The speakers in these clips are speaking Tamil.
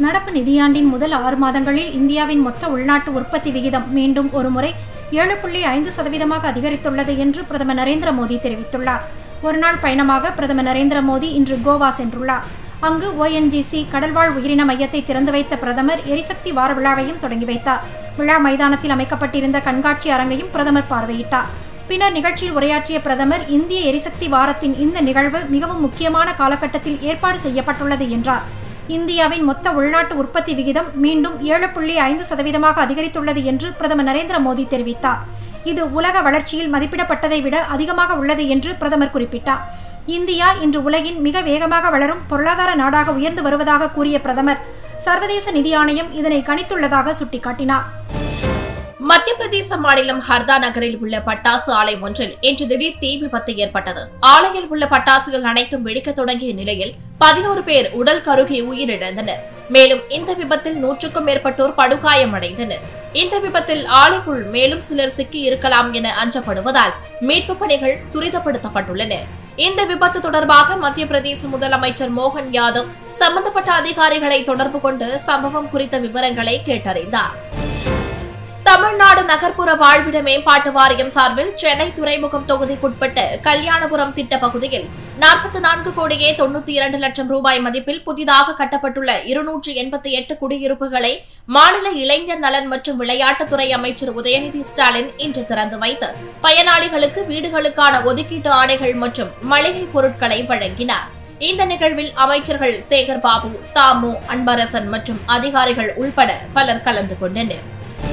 நடப்பு நிதியாண்டின் முதல் ஆறு மாதங்களில் இந்தியாவின் மொத்த உள்நாட்டு உற்பத்தி விகிதம் மீண்டும் ஒருமுறை ஏழு புள்ளி ஐந்து சதவீதமாக அதிகரித்துள்ளது என்று பிரதமர் நரேந்திர மோடி தெரிவித்துள்ளார் ஒருநாள் பயணமாக பிரதமர் நரேந்திர மோடி இன்று கோவா சென்றுள்ளார் அங்கு ஓஎன்ஜிசி கடல்வாழ் உயிரின மையத்தை திறந்து வைத்த பிரதமர் எரிசக்தி வார விழாவையும் தொடங்கி வைத்தார் விழா மைதானத்தில் அமைக்கப்பட்டிருந்த கண்காட்சி அரங்கையும் பிரதமர் பார்வையிட்டார் பின்னர் நிகழ்ச்சியில் உரையாற்றிய பிரதமர் இந்திய எரிசக்தி வாரத்தின் இந்த நிகழ்வு மிகவும் முக்கியமான காலகட்டத்தில் ஏற்பாடு செய்யப்பட்டுள்ளது என்றார் இந்தியாவின் மொத்த உள்நாட்டு உற்பத்தி விகிதம் மீண்டும் ஏழு புள்ளி ஐந்து சதவீதமாக அதிகரித்துள்ளது என்று பிரதமர் நரேந்திர மோடி தெரிவித்தார் இது உலக வளர்ச்சியில் மதிப்பிடப்பட்டதை விட அதிகமாக உள்ளது என்று பிரதமர் குறிப்பிட்டார் இந்தியா இன்று உலகின் மிக வேகமாக வளரும் பொருளாதார நாடாக உயர்ந்து வருவதாக கூறிய பிரதமர் சர்வதேச நிதி ஆணையம் இதனை கணித்துள்ளதாக சுட்டிக்காட்டினார் மத்திய பிரதேச மாநிலம் ஹர்தா நகரில் உள்ள பட்டாசு ஆலை ஒன்றில் இன்று திடீர் தீ விபத்து ஏற்பட்டது ஆலையில் உள்ள பட்டாசுகள் அனைத்தும் வெடிக்க தொடங்கிய நிலையில் பதினோரு பேர் உடல் கருகி உயிரிழந்தனர் மேலும் இந்த விபத்தில் நூற்றுக்கும் மேற்பட்டோர் படுகாயமடைந்தனர் இந்த விபத்தில் ஆலைக்குள் மேலும் சிலர் சிக்கி இருக்கலாம் என அஞ்சப்படுவதால் மீட்பு பணிகள் துரிதப்படுத்தப்பட்டுள்ளன இந்த விபத்து தொடர்பாக மத்திய பிரதேச முதலமைச்சர் மோகன் யாதவ் சம்பந்தப்பட்ட அதிகாரிகளை தொடர்பு கொண்டு சம்பவம் குறித்த விவரங்களை கேட்டறிந்தார் தமிழ்நாடு நகர்ப்புற வாழ்விட மேம்பாட்டு வாரியம் சார்பில் சென்னை துறைமுகம் தொகுதிக்குட்பட்ட கல்யாணபுரம் திட்ட பகுதியில் நாற்பத்தி நான்கு கோடியே தொண்ணூத்தி இரண்டு லட்சம் ரூபாய் மதிப்பில் புதிதாக கட்டப்பட்டுள்ள இருநூற்று எண்பத்தி எட்டு குடியிருப்புகளை மாநில இளைஞர் நலன் மற்றும் விளையாட்டுத்துறை அமைச்சர் உதயநிதி ஸ்டாலின் இன்று திறந்து வைத்து பயனாளிகளுக்கு வீடுகளுக்கான ஒதுக்கீட்டு ஆணைகள் மற்றும் மளிகை பொருட்களை வழங்கினார் இந்த நிகழ்வில் அமைச்சர்கள் சேகர் பாபு தாமு அன்பரசன் மற்றும் அதிகாரிகள் உள்பட பலர் கலந்து கொண்டனர்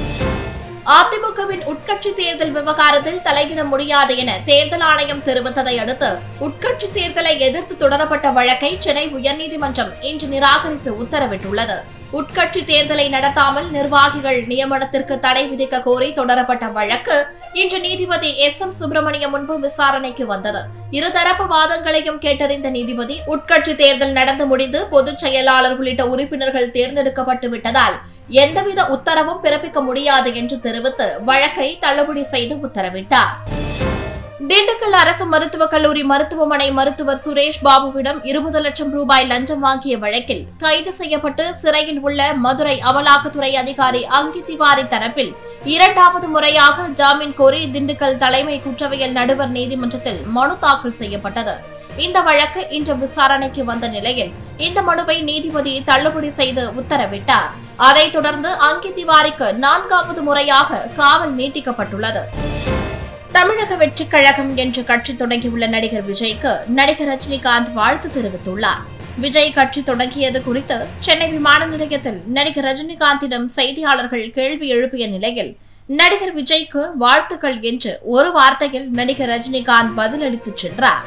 அதிமுகவின் உட்கட்சி தேர்தல் விவகாரத்தில் தலையிட முடியாது என தேர்தல் ஆணையம் தெரிவித்ததை அடுத்து உட்கட்சி தேர்தலை எதிர்த்து தொடரப்பட்ட வழக்கை சென்னை உயர்நீதிமன்றம் இன்று நிராகரித்து உத்தரவிட்டுள்ளது உட்கட்சி தேர்தலை நடத்தாமல் நிர்வாகிகள் நியமனத்திற்கு தடை விதிக்க கோரி தொடரப்பட்ட வழக்கு இன்று நீதிபதி எஸ் எம் சுப்பிரமணியம் முன்பு விசாரணைக்கு வந்தது இருதரப்பு வாதங்களையும் கேட்டறிந்த நீதிபதி உட்கட்சி தேர்தல் நடந்து முடிந்து பொதுச் செயலாளர் உள்ளிட்ட உறுப்பினர்கள் தேர்ந்தெடுக்கப்பட்டு விட்டதால் எந்தவித உத்தரவும் பிறப்பிக்க முடியாது என்று தெரிவித்து வழக்கை தள்ளுபடி செய்து உத்தரவிட்டார் திண்டுக்கல் அரசு மருத்துவக் கல்லூரி மருத்துவமனை மருத்துவர் சுரேஷ் பாபுவிடம் இருபது லட்சம் ரூபாய் லஞ்சம் வாங்கிய வழக்கில் கைது செய்யப்பட்டு சிறையில் உள்ள மதுரை அமலாக்கத்துறை அதிகாரி அங்கி திவாரி தரப்பில் இரண்டாவது முறையாக ஜாமீன் கோரி திண்டுக்கல் தலைமை குற்றவியல் நடுவர் நீதிமன்றத்தில் மனு தாக்கல் செய்யப்பட்டது இந்த வழக்கு இன்று விசாரணைக்கு வந்த நிலையில் இந்த மனுவை நீதிபதி தள்ளுபடி செய்து உத்தரவிட்டார் அதைத் தொடர்ந்து அங்கி திவாரிக்கு நான்காவது முறையாக காவல் நீட்டிக்கப்பட்டுள்ளது தமிழக வெற்றிக் கழகம் என்று கட்சி தொடங்கியுள்ள நடிகர் விஜய்க்கு நடிகர் ரஜினிகாந்த் வாழ்த்து தெரிவித்துள்ளார் விஜய் கட்சி தொடங்கியது குறித்து சென்னை விமான நிலையத்தில் நடிகர் ரஜினிகாந்திடம் செய்தியாளர்கள் கேள்வி எழுப்பிய நிலையில் நடிகர் விஜய்க்கு வாழ்த்துக்கள் என்று ஒரு வார்த்தையில் நடிகர் ரஜினிகாந்த் பதிலளித்துச் சென்றார்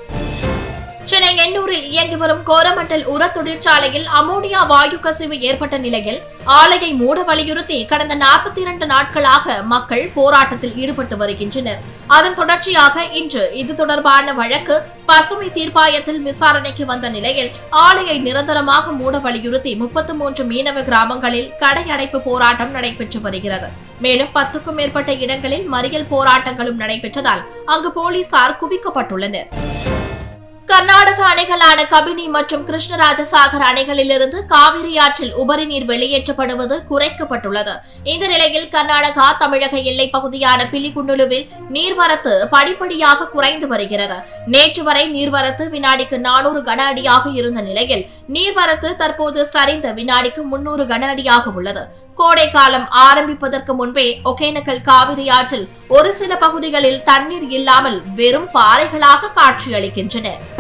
சென்னை எண்ணூரில் இயங்கி வரும் கோரமண்டல் உர தொழிற்சாலையில் அமோனியா வாயு கசிவு ஏற்பட்ட நிலையில் ஆலையை மூட வலியுறுத்தி கடந்த நாற்பத்தி இரண்டு நாட்களாக மக்கள் போராட்டத்தில் ஈடுபட்டு வருகின்றனர் அதன் தொடர்ச்சியாக இன்று இது தொடர்பான வழக்கு பசுமை தீர்ப்பாயத்தில் விசாரணைக்கு வந்த நிலையில் ஆலையை நிரந்தரமாக மூட வலியுறுத்தி முப்பத்தி மூன்று மீனவ கிராமங்களில் கடை அடைப்பு போராட்டம் நடைபெற்று வருகிறது மேலும் பத்துக்கும் மேற்பட்ட இடங்களில் மறியல் போராட்டங்களும் நடைபெற்றதால் அங்கு போலீசார் குவிக்கப்பட்டுள்ளனர் கர்நாடக அணைகளான கபினி மற்றும் கிருஷ்ணராஜசாகர் அணைகளிலிருந்து காவிரி ஆற்றில் உபரி நீர் வெளியேற்றப்படுவது குறைக்கப்பட்டுள்ளது இந்த நிலையில் கர்நாடகா தமிழக எல்லைப் பகுதியான பிலிகுண்டுலுவில் நீர்வரத்து படிப்படியாக குறைந்து வருகிறது நேற்று வரை நீர்வரத்து வினாடிக்கு நானூறு கன அடியாக இருந்த நிலையில் நீர்வரத்து தற்போது சரிந்த வினாடிக்கு முன்னூறு கன அடியாக உள்ளது கோடை காலம் ஆரம்பிப்பதற்கு முன்பே ஒகேனக்கல் காவிரி ஆற்றில் ஒரு சில பகுதிகளில் தண்ணீர் இல்லாமல் வெறும் பாறைகளாக காட்சியளிக்கின்றன